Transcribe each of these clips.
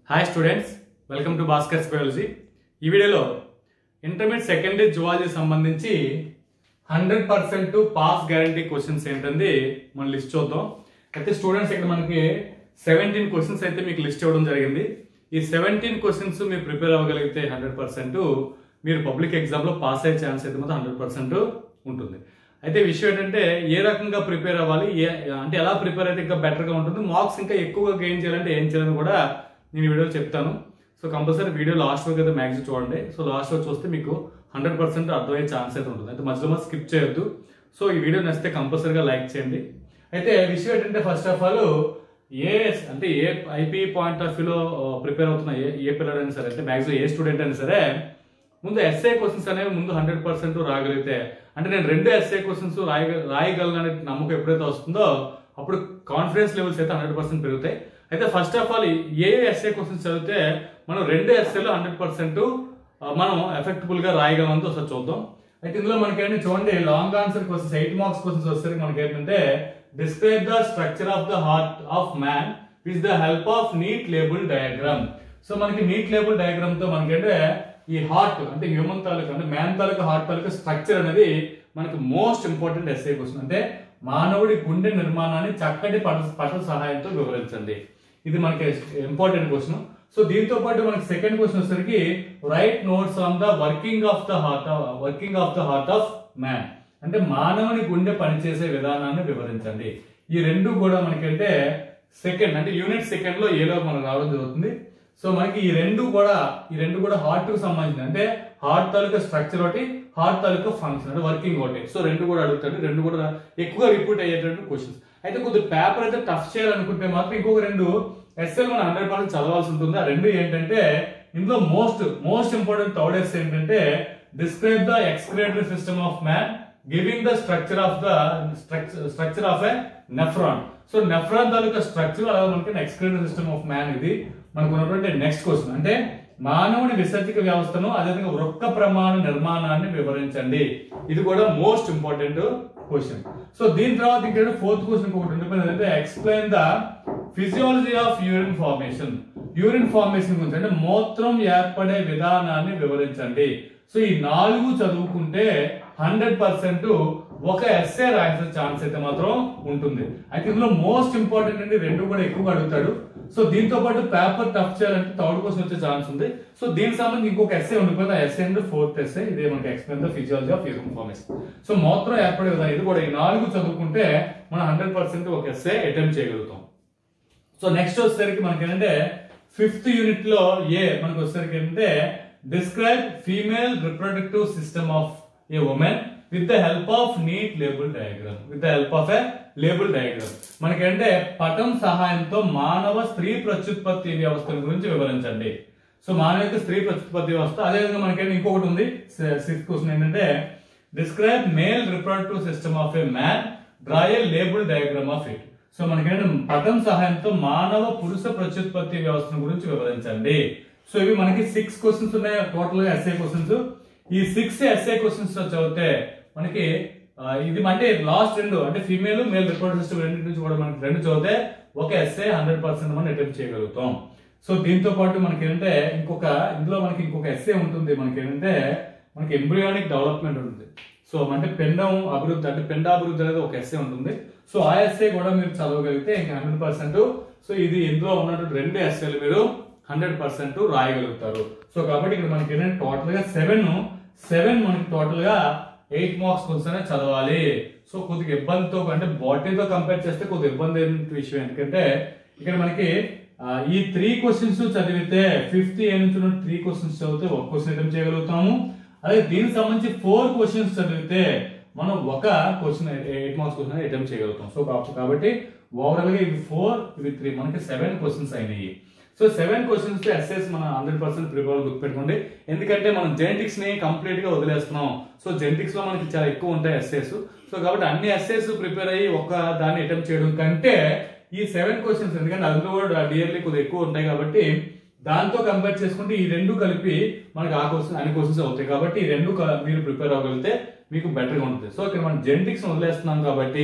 hi students welcome to Bhaskar's biology ఈ వీడియోలో intermediate second year zoology సంబంధించి hundred percent pass guarantee questions ఏంటంది మనం లిస్ట్ చూద్దాం అయితే స్టూడెంట్స్ ఇక్కడ మనకి సెవెంటీన్ క్వశ్చన్స్ అయితే మీకు లిస్ట్ ఇవ్వడం జరిగింది ఈ సెవెంటీన్ క్వశ్చన్స్ మీరు ప్రిపేర్ అవ్వగలిగితే హండ్రెడ్ పర్సెంట్ మీరు పబ్లిక్ ఎగ్జామ్లో పాస్ అయ్యే ఛాన్స్ అయితే మాత్రం హండ్రెడ్ పర్సెంట్ ఉంటుంది అయితే విషయం ఏంటంటే ఏ రకంగా ప్రిపేర్ అవ్వాలి ఏ అంటే ఎలా ప్రిపేర్ అయితే ఇంకా బెటర్గా ఉంటుంది మార్క్స్ ఇంకా ఎక్కువగా గెయిన్ చేయాలంటే ఏం చేయాలని కూడా నేను ఈ వీడియోలో చెప్తాను సో కంపల్సరీ వీడియో లాస్ట్ వరకు అయితే మ్యాక్సిమం చూడండి సో లాస్ట్ వరకు చూస్తే మీకు హండ్రెడ్ పర్సెంట్ అర్థమయ్యే ఛాన్స్ అయితే ఉంటుంది అయితే మధ్యలో మధ్య స్కిప్ చేయొద్దు సో ఈ వీడియో నచ్చితే కంపల్సరీగా లైక్ చేయండి అయితే విషయం ఏంటంటే ఫస్ట్ ఆఫ్ ఆల్ ఏ అంటే ఏ ఐపీ పాయింట్ ఆఫ్ వ్యూలో ప్రిపేర్ అవుతున్న ఏ ఏ పిల్లడైనా సరే అంటే మ్యాక్సిమం ఏ స్టూడెంట్ అయినా సరే ముందు ఎస్ఏ క్వశ్చన్స్ అనేవి ముందు హండ్రెడ్ పర్సెంట్ రాగలిగితే అంటే నేను రెండు ఎస్ఏ క్వశ్చన్స్ రాయగ రాయగలను అనే నమ్మకం ఎప్పుడైతే వస్తుందో అప్పుడు కాన్ఫిడెన్స్ లెవెల్స్ అయితే హండ్రెడ్ పర్సెంట్ పెరుగుతాయి అయితే ఫస్ట్ ఆఫ్ ఆల్ ఏ ఎస్ఏ క్వశ్చన్స్ చదివితే మనం రెండు ఎస్ఏలో హండ్రెడ్ పర్సెంట్ మనం ఎఫెక్టబుల్ గా రాయగలమంతో ఒకసారి చూద్దాం అయితే ఇందులో మనకేంటి చూడండి long answer questions eight marks questions వచ్చేసరికి మనకి ఏంటంటే describe the structure of the heart of man with the help of neat label diagram so మనకి నీట్ లేబుల్ డయాగ్రామ్ తో మనకంటే ఈ హార్ట్ అంటే హ్యూమన్ తాలూకు అంటే మ్యాన్ తాలూకు హార్ట్ తాలూకు స్ట్రక్చర్ అనేది మనకి మోస్ట్ ఇంపార్టెంట్ ఎస్ఏ క్వశ్చన్ అంటే మానవుడి గుండె నిర్మాణాన్ని చక్కటి పట పటల సహాయంతో వివరించండి ఇది మనకి ఇంపార్టెంట్ క్వశ్చన్ సో దీంతో పాటు మనకి సెకండ్ క్వశ్చన్ వచ్చేసరికి write notes on the working of the heart working of the heart of man అంటే మానవుని గుండె పనిచేసే విధానాన్ని వివరించండి ఈ రెండు కూడా మనకంటే సెకండ్ అంటే యూనిట్ సెకండ్ లో ఏలో మనకు రావడం జరుగుతుంది సో మనకి ఈ రెండు కూడా ఈ రెండు కూడా హార్ట్ కు సంబంధించిన అంటే హార్ట్ తాలూకా స్ట్రక్చర్ ఒకటి హార్ట్ తాలూకా ఫంక్షన్ అంటే వర్కింగ్ ఒకటి సో రెండు కూడా అడుగుతాడు రెండు కూడా ఎక్కువగా రిపీట్ అయ్యేటటువంటి క్వశ్చన్స్ అయితే కొద్దిగా పేపర్ అయితే టఫ్ చేయాలనుకుంటే మాత్రం ఇంకొక రెండు ఎస్ఎల్ మనం హండ్రెడ్ పర్సెంట్ చదవాల్సి ఉంటుంది ఆ రెండు ఏంటంటే ఇందులో most most important third essay ఏంటంటే describe the excretory system of man giving the structure of the structure of a nephron so nephron తాలూకా స్ట్రక్చర్ అలాగే మనకి ఎక్స్క్రేటరీ సిస్టమ్ ఆఫ్ మ్యాన్ ఇది మనకు ఉన్నటువంటి నెక్స్ట్ క్వశ్చన్ అంటే మానవుని విసర్జక వ్యవస్థను అదేవిధంగా వృక్క ప్రమాణ నిర్మాణాన్ని వివరించండి ఇది కూడా మోస్ట్ ఇంపార్టెంట్ క్వశ్చన్ సో దీని తర్వాత ఇక్కడ ఫోర్త్ క్వశ్చన్ ఒకటి ఉండిపోయింది అంటే explain the physiology of urine formation urine formation గురించి అంటే మూత్రం ఏర్పడే విధానాన్ని వివరించండి సో ఈ నాలుగు చదువుకుంటే హండ్రెడ్ పర్సెంట్ ఒక ఎస్ఏ రాయాల్సిన ఛాన్స్ అయితే మాత్రం ఉంటుంది అయితే ఇందులో మోస్ట్ ఇంపార్టెంట్ అండి రెండు కూడా ఎక్కువగా అడుగుతాడు సో దీంతో పాటు పేపర్ టఫ్ చేయాలంటే థర్డ్ క్వశ్చన్ వచ్చే ఛాన్స్ ఉంది సో దీనికి సంబంధించి ఇంకొక ఎస్ఏ ఉండిపోయింది ఆ ఎస్ఏ అంటే ఫోర్త్ ఎస్ఏ ఇదే మనకి explain the physiology of urine formation so మూత్రం ఏర్పడే విధానం ఇది కూడా ఈ నాలుగు చదువుకుంటే మనం హండ్రెడ్ పర్సెంట్ ఒక ఎస్ఏ అటెంప్ట్ చేయగలుగుతాం సో నెక్స్ట్ వచ్చేసరికి మనకి ఏంటంటే ఫిఫ్త్ యూనిట్ లో ఏ మనకు వచ్చేసరికి ఏంటంటే describe female reproductive system of a woman with the help of neat label diagram with the help of a label diagram మనకంటే పటం సహాయంతో మానవ స్త్రీ ప్రత్యుత్పత్తి వ్యవస్థల గురించి వివరించండి సో మానవ యొక్క స్త్రీ ప్రత్యుత్పత్తి వ్యవస్థ అదేవిధంగా మనకి ఇంకొకటి ఉంది సిక్స్త్ క్వశ్చన్ ఏంటంటే describe male reproductive system of a man draw a label diagram of it so మనకేంటి పటం సహాయంతో మానవ పురుష ప్రత్యుత్పత్తి వ్యవస్థను గురించి వివరించండి సో ఇవి మనకి సిక్స్ క్వశ్చన్స్ ఉన్నాయి టోటల్ గా ఎస్ఏ క్వశ్చన్స్ ఈ సిక్స్ ఎస్ఏ క్వశ్చన్స్ చదివితే మనకి ఆ, ఇది అంటే లాస్ట్ రెండు అంటే ఫీమేల్ మేల్ రిపోర్ట్ సిస్టమ్ రెండు నుంచి కూడా మనకి రెండు చదివితే ఒక ఎస్ఏ హండ్రెడ్ పర్సెంట్ మనం అటెంప్ట్ చేయగలుగుతాం సో దీంతో పాటు మనకి ఏంటంటే ఇంకొక ఇందులో మనకి ఇంకొక ఎస్ఏ ఉంటుంది మనకి ఏంటంటే మనకి ఎంబ్రియానిక్ డెవలప్మెంట్ ఉంటుంది సో అంటే పిండం అభివృద్ధి అంటే పిండ అభివృద్ధి అనేది ఒక ఎస్ఏ ఉంటుంది సో ఆ ఎస్ఏ కూడా మీరు చదవగలిగితే ఇంకా హండ్రెడ్ పర్సెంట్ సో ఇది ఇందులో ఉన్నటువంటి రెండు ఎస్ఏలు మీరు హండ్రెడ్ పర్సెంట్ రాయగలుగుతారు సో కాబట్టి ఇక్కడ మనకి ఏంటంటే టోటల్ గా సెవెన్ సెవెన్ మనకి టోటల్ గా ఎయిట్ మార్క్స్ కొంచెం చదవాలి సో కొద్దిగా ఇబ్బందితో అంటే బాటనీతో కంపేర్ చేస్తే కొద్దిగా ఇబ్బంది అయిన విషయం ఎందుకంటే ఇక్కడ మనకి ఆ, ఈ త్రీ క్వశ్చన్స్ చదివితే ఫిఫ్త్ ఏ నుంచి ఉన్న త్రీ క్వశ్చన్స్ చదివితే ఒక క్వశ్చన్ అటెంప్ట్ చేయగలుగుతాము అలాగే దీనికి సంబంధించి ఫోర్ క్వశ్చన్స్ చదివితే మనం ఒక question eight marks question attempt చేయగలుగుతాం సో కాబ- కాబట్టి ఓవరాల్ గా ఇవి ఫోర్ ఇవి త్రీ మనకి సెవెన్ క్వశ్చన్స్ అయినాయి సో సెవెన్ క్వశ్చన్స్ తో ఎస్ఎస్ మన హండ్రెడ్ పర్సెంట్ ప్రిపేర్ గుర్తుపెట్టుకోండి ఎందుకంటే మనం జెనెటిక్స్ ని కంప్లీట్ గా వదిలేస్తున్నాం సో జెనెటిక్స్ లో మనకి చాలా ఎక్కువ ఉంటాయి ఎస్ఎస్ సో కాబట్టి అన్ని ఎస్ఎస్ ప్రిపేర్ అయ్యి ఒక దాన్ని అటెంప్ట్ చేయడం కంటే ఈ సెవెన్ క్వశ్చన్స్ ఎందుకంటే అందులో కూడా డియర్లీ కొద్దిగా ఎక్కువ ఉంటాయి కాబట్టి దాంతో కంపేర్ చేసుకుంటే ఈ రెండు కలిపి మనకి ఆ క్వశ్చన్ అన్ని క్వశ్చన్స్ అవుతాయి కాబట్టి ఈ రెండు క- మీరు ప్రిపేర్ అవ్వగలిగితే మీకు బెటర్ గా ఉంటుంది సో ఇక్కడ మనం జెనెటిక్స్ వదిలేస్తున్నాం కాబట్టి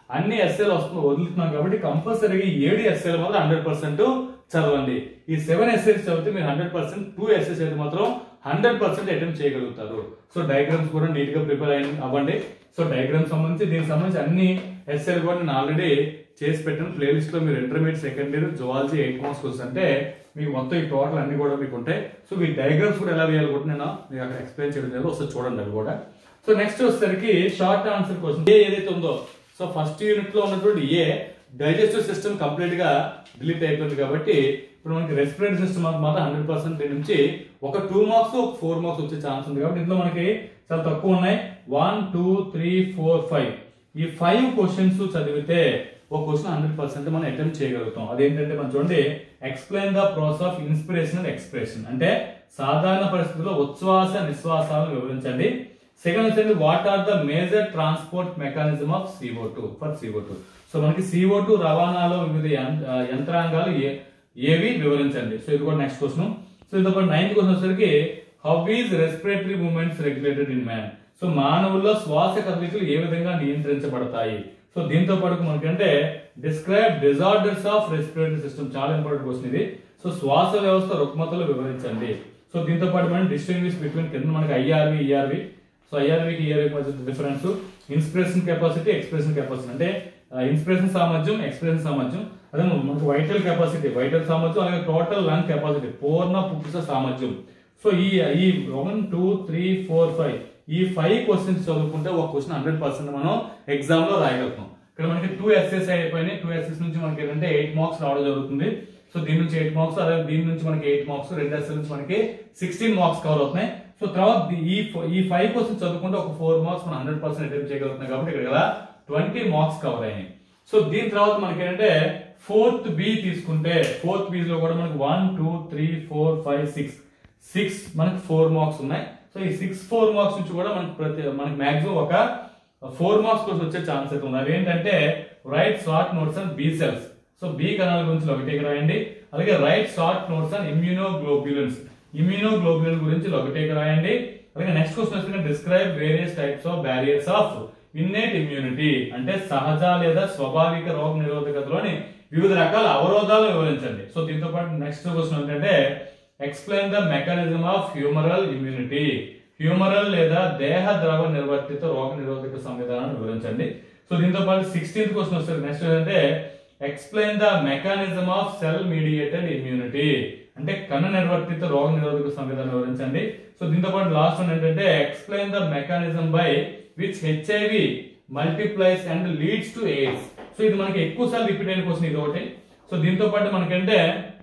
అన్ని ఎస్ఏలు వస్తు వదులుతున్నాం కాబట్టి కంపల్సరీగా ఈ ఏడు ఎస్ఏలు మాత్రం హండ్రెడ్ పర్సెంట్ చదవండి ఈ సెవెన్ ఎస్ఏస్ చదివితే మీరు హండ్రెడ్ పర్సెంట్ టూ ఎస్ఎస్ అయితే మాత్రం హండ్రెడ్ పర్సెంట్ అటెంప్ట్ చేయగలుగుతారు సో డయాగ్రామ్స్ కూడా నీట్ గా ప్రిపేర్ అయ్యి అవ్వండి సో డయాగ్రామ్ సంబంధించి దీనికి సంబంధించి అన్ని ఎస్ఏలు కూడా నేను ఆల్రెడీ చేసి పెట్టిన ప్లేలిస్ట్ లో మీరు intermediate second year zoology eight marks question అంటే మీకు మొత్తం ఈ టోటల్ అన్ని కూడా మీకు ఉంటాయి సో మీ డయాగ్రామ్స్ కూడా ఎలా వేయాలి కూడా నేను మీకు అక్కడ ఎక్స్ప్లెయిన్ చేయడం జరిగింది ఒకసారి చూడండి అవి కూడా సో నెక్స్ట్ వచ్చేసరికి షార్ట్ ఆన్సర్ క్వశ్చన్ ఏ ఏదైతే ఉందో సో ఫస్ట్ యూనిట్ లో ఉన్నటువంటి ఏ డైజెస్టివ్ సిస్టమ్ కంప్లీట్ గా డిలీట్ అయిపోయింది కాబట్టి ఇప్పుడు మనకి రెస్పిరేటరీ సిస్టమ్ మాత్రం హండ్రెడ్ పర్సెంట్ నుంచి ఒక టూ మార్క్స్ ఒక ఫోర్ మార్క్స్ వచ్చే ఛాన్స్ ఉంది కాబట్టి ఇందులో మనకి చాలా తక్కువ ఉన్నాయి one two three four five ఈ ఫైవ్ క్వశ్చన్స్ చదివితే ఒక క్వశ్చన్ హండ్రెడ్ పర్సెంట్ మనం అటెంప్ట్ చేయగలుగుతాం అదేంటంటే మనం చూడండి explain the process of inspiration and expression అంటే సాధారణ పరిస్థితుల్లో ఉచ్ఛ్వాస నిశ్వాసాలను వివరించండి సెకండ్ వచ్చేది what are the major transport mechanism of CO two for CO two so మనకి సిఓ టూ రవాణాలో వివిధ యం- ఆ, యంత్రాంగాలు ఏ- ఏవి వివరించండి సో ఇది కూడా నెక్స్ట్ క్వశ్చన్ సో ఇది ఒక నైన్త్ క్వశ్చన్ వచ్చేసరికి how is respiratory movements regulated in man so మానవుల్లో శ్వాస కదలికలు ఏ విధంగా నియంత్రించబడతాయి సో దీంతో పాటు మనకంటే describe disorders of respiratory system చాలా ఇంపార్టెంట్ క్వశ్చన్ ఇది సో శ్వాస వ్యవస్థ రుగ్మతలు వివరించండి సో దీంతో పాటు మనం డిస్టింగ్విష్ బిట్వీన్ కింద మనకి ఐఆర్వి ఈఆర్వి సో ఐఆర్వికి ఈఆర్వి మధ్య difference inspiration capacity expression capacity అంటే ఇన్స్పిరేషన్ సామర్థ్యం ఎక్స్ప్రెషన్ సామర్థ్యం అదే మనకు వైటల్ కెపాసిటీ వైటల్ సామర్థ్యం అలాగే టోటల్ లంగ్ కెపాసిటీ పూర్ణ పుక్కుస సామర్థ్యం సో ఈ ఈ one two three four five ఈ ఫైవ్ క్వశ్చన్స్ చదువుకుంటే ఒక క్వశ్చన్ హండ్రెడ్ పర్సెంట్ మనం ఎగ్జామ్ లో రాయగలుగుతాం ఇక్కడ మనకి టూ ఎస్ఎస్ అయిపోయినాయి టూ ఎస్ఎస్ నుంచి మనకి ఏంటంటే ఎయిట్ మార్క్స్ రావడం జరుగుతుంది సో దీని నుంచి ఎయిట్ మార్క్స్ అలాగే దీని నుంచి మనకి ఎయిట్ మార్క్స్ రెండు ఎస్ఎస్ నుంచి మనకి సిక్స్టీన్ మార్క్స్ కవర్ అవుతున్నాయి సో తర్వాత ది- ఈ ఫో- ఈ ఫైవ్ క్వశ్చన్స్ చదువుకుంటే ఒక ఫోర్ మార్క్స్ మనం హండ్రెడ్ పర్సెంట్ అటెంప్ట్ చేయగలుగుతున్నాం కాబట్టి ఇక్కడ కదా ట్వంటీ మార్క్స్ కవర్ అయినాయి సో దీని తర్వాత మనకి ఏంటంటే ఫోర్త్ బి తీసుకుంటే ఫోర్త్ బి లో కూడా మనకి one two three four five six six మనకి ఫోర్ మార్క్స్ ఉన్నాయి సో ఈ సిక్స్ ఫోర్ మార్క్స్ నుంచి కూడా మనకి ప్రతి మనకి మాక్సిమం ఒక ఫోర్ మార్క్స్ కోసం వచ్చే ఛాన్స్ అయితే ఉంది అదేంటంటే write short notes and B cells so B కణాల గురించి ఒకటి రాయండి అలాగే write short notes and immunoglobulins immunoglobulin గురించి ఒకటి రాయండి అలాగే నెక్స్ట్ క్వశ్చన్ వచ్చి describe various types of barriers of innate immunity అంటే సహజ లేదా స్వాభావిక రోగ నిరోధకతలోని వివిధ రకాల అవరోధాలను వివరించండి సో దీంతో పాటు నెక్స్ట్ క్వశ్చన్ ఏంటంటే explain the mechanism of humoral immunity humoral లేదా దేహ ద్రవ నిర్వర్తిత రోగ నిరోధక సంవిధానాన్ని వివరించండి సో దీంతో పాటు సిక్స్టీన్త్ క్వశ్చన్ వస్తుంది నెక్స్ట్ ఏంటంటే explain the mechanism of cell mediated immunity అంటే కణ నిర్వర్తిత రోగ నిరోధక సంవిధానం వివరించండి సో దీంతో పాటు లాస్ట్ వన్ ఏంటంటే explain the mechanism by which HIV multiplies and leads to AIDS so ఇది మనకి ఎక్కువ సార్లు రిపీట్ అయిన క్వశ్చన్ ఇది ఒకటి సో దీంతో పాటు మనకంటే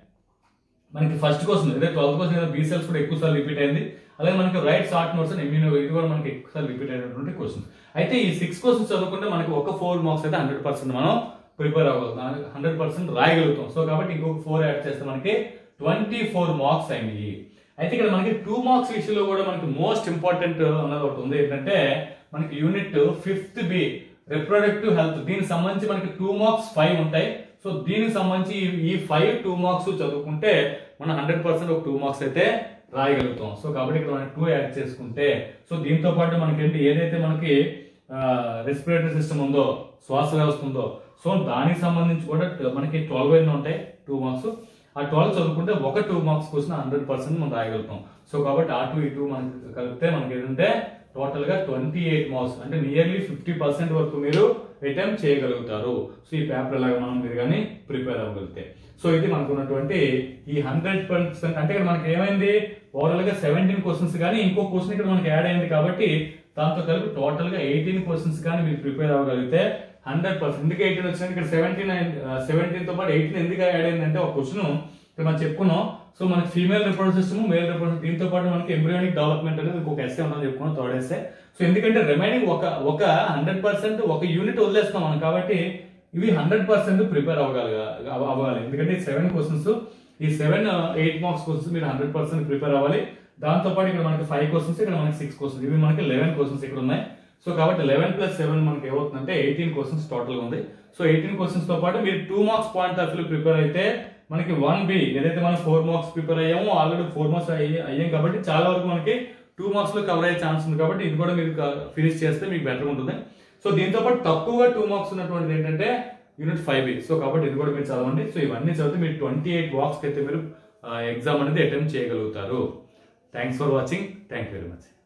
మనకి ఫస్ట్ క్వశ్చన్ ఇదే ట్వెల్త్ క్వశ్చన్ బీ సెల్స్ కూడా ఎక్కువ సార్లు రిపీట్ అయింది అలాగే మనకి write short notes and immuno ఇది కూడా మనకి ఎక్కువ సార్లు రిపీట్ అయినటువంటి క్వశ్చన్ అయితే ఈ సిక్స్ క్వశ్చన్స్ చదువుకుంటే మనకి ఒక ఫోర్ మార్క్స్ అయితే హండ్రెడ్ పర్సెంట్ మనం ప్రిపేర్ అవ్వగలుగుతాం హండ్రెడ్ పర్సెంట్ రాయగలుగుతాం సో కాబట్టి ఇంకొక ఫోర్ యాడ్ చేస్తే మనకి ట్వంటీ ఫోర్ మార్క్స్ అయింది అయితే ఇక్కడ మనకి టూ మార్క్స్ విషయంలో కూడా మనకి మోస్ట్ ఇంపార్టెంట్ అన్నది ఒకటి ఉంది ఏంటంటే మనకి unit fifth B reproductive health దీనికి సంబంధించి మనకి టూ మార్క్స్ ఫైవ్ ఉంటాయి సో దీనికి సంబంధించి ఈ- ఈ ఫైవ్ టూ మార్క్స్ చదువుకుంటే మనం హండ్రెడ్ పర్సెంట్ ఒక టూ మార్క్స్ అయితే రాయగలుగుతాం సో కాబట్టి ఇక్కడ మనం టూ యాడ్ చేసుకుంటే సో దీంతో పాటు మనకి ఏంటి ఏదైతే మనకి రెస్పిరేటరీ సిస్టమ్ ఉందో శ్వాస వ్యవస్థ ఉందో సో దానికి సంబంధించి కూడా ట- మనకి ట్వెల్వ్ అయినా ఉంటాయి టూ మార్క్స్ ఆ ట్వెల్వ్ చదువుకుంటే ఒక టూ మార్క్స్ కోసం హండ్రెడ్ పర్సెంట్ మనం రాయగలుగుతాం సో కాబట్టి ఆ టూ ఈ టూ మనకి కలిపితే మనకి ఏంటంటే టోటల్ గా ట్వంటీ ఎయిట్ మార్క్స్ అంటే నియర్లీ ఫిఫ్టీ పర్సెంట్ వరకు మీరు అటెంప్ట్ చేయగలుగుతారు సో ఈ పేపర్ లాగా మనం మీరు కానీ ప్రిపేర్ అవ్వగలిగితే సో ఇది మనకు ఉన్నటువంటి ఈ హండ్రెడ్ పర్సెంట్ అంటే ఇక్కడ మనకి ఏమైంది ఓవరాల్ గా సెవెంటీన్ క్వశ్చన్స్ కానీ ఇంకో క్వశ్చన్ ఇక్కడ మనకి యాడ్ అయింది కాబట్టి దాంతో కలిపి టోటల్ గా ఎయిటీన్ క్వశ్చన్స్ కానీ మీరు ప్రిపేర్ అవ్వగలిగితే హండ్రెడ్ పర్సెంట్ ఎందుకు ఎయిటీన్ వచ్చింది ఇక్కడ సెవెంటీన్ సెవెంటీన్ తో పాటు ఎయిటీన్ ఎందుకు యాడ్ అయిందంటే ఒక క్వశ్చన్ ఇక్కడ మనం చెప్పుకున్నాం సో మనకి female reproduct system male reproduct దీంతో పాటు మనకి ఎంబ్రియోనిక్ డెవలప్మెంట్ అనేది ఇంకొక ఎస్ఏ ఉందని చెప్పుకున్నాం థర్డ్ ఎస్ఏ సో ఎందుకంటే రిమైనింగ్ ఒక ఒక హండ్రెడ్ పర్సెంట్ ఒక యూనిట్ వదిలేస్తున్నాం మనం కాబట్టి ఇవి హండ్రెడ్ పర్సెంట్ ప్రిపేర్ అవ్వగల అవ- అవ్వాలి ఎందుకంటే సెవెన్ క్వశ్చన్స్ ఈ సెవెన్ ఎయిట్ మార్క్స్ క్వశ్చన్స్ మీరు హండ్రెడ్ పర్సెంట్ ప్రిపేర్ అవ్వాలి దాంతో పాటు ఇక్కడ మనకి ఫైవ్ క్వశ్చన్స్ ఇక్కడ మనకి సిక్స్ క్వశ్చన్స్ ఇవి మనకి లెవెన్ క్వశ్చన్స్ ఇక్కడ ఉన్నాయి సో కాబట్టి లెవెన్ ప్లస్ సెవెన్ మనకి ఏమవుతుందంటే ఎయిటీన్ క్వశ్చన్స్ టోటల్ ఉంది సో ఎయిటీన్ క్వశ్చన్స్ తో పాటు మీరు two marks point of view prepare అయితే మనకి వన్ బి ఏదైతే మనం ఫోర్ మార్క్స్ ప్రిపేర్ అయ్యామో ఆల్రెడీ ఫోర్ మార్క్స్ అయ్యాం కాబట్టి చాలా వరకు మనకి టూ మార్క్స్ లో కవర్ అయ్యే ఛాన్స్ ఉంది కాబట్టి ఇది కూడా మీరు ఫినిష్ చేస్తే మీకు బెటర్ ఉంటుంది సో దీంతో పాటు తక్కువగా టూ మార్క్స్ ఉన్నటువంటిది ఏంటంటే యూనిట్ ఫైవ్ బి సో కాబట్టి ఇది కూడా మీరు చదవండి సో ఇవన్నీ చదివితే మీరు ట్వంటీ ఎయిట్ వాక్స్కి అయితే మీరు ఎగ్జామ్ అనేది అటెంప్ట్ చేయగలుగుతారు thanks for watching thank you very much